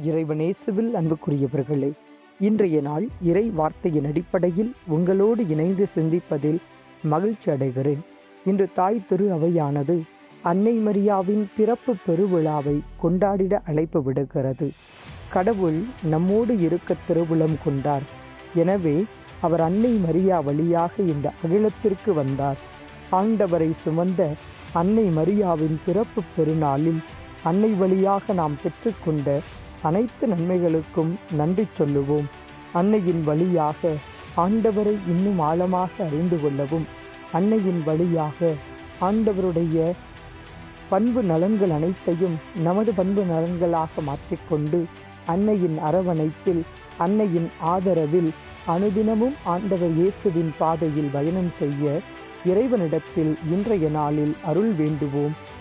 இறைவனேசுவில் அன்புக்குரியவர்களே இன்றைய நாள் இறை வார்த்தையின் அடிப்படையில் உங்களோடு இணைந்து சிந்திப்பதில் மகிழ்ச்சி அடைகிறேன் இன்று தாய் திரு அவையானது அன்னை மரியாவின் பிறப்பு பெருவிழாவை கொண்டாடிட அழைப்பு விடுகிறது கடவுள் நம்மோடு இருக்க திருவுளம் கொண்டார் எனவே அவர் அன்னை மரியா வழியாக இந்த அகிலத்திற்கு வந்தார் ஆண்டவரை சுமந்த அன்னை மரியாவின் பிறப்பு பெருநாளில் அன்னை வழியாக நாம் பெற்றுக்கொண்ட அனைத்து நன்மைகளுக்கும் நன்றி சொல்லுவோம் அன்னையின் வழியாக ஆண்டவரை இன்னும் ஆழமாக அறிந்து கொள்ளவும் அன்னையின் வழியாக ஆண்டவருடைய பண்பு நலன்கள் அனைத்தையும் நமது பண்பு நலன்களாக மாற்றிக்கொண்டு அன்னையின் அரவணைப்பில் அன்னையின் ஆதரவில் அனுதினமும் ஆண்டவர் இயேசுவின் பாதையில் பயணம் செய்ய இறைவனிடத்தில் இன்றைய நாளில் அருள் வேண்டுவோம்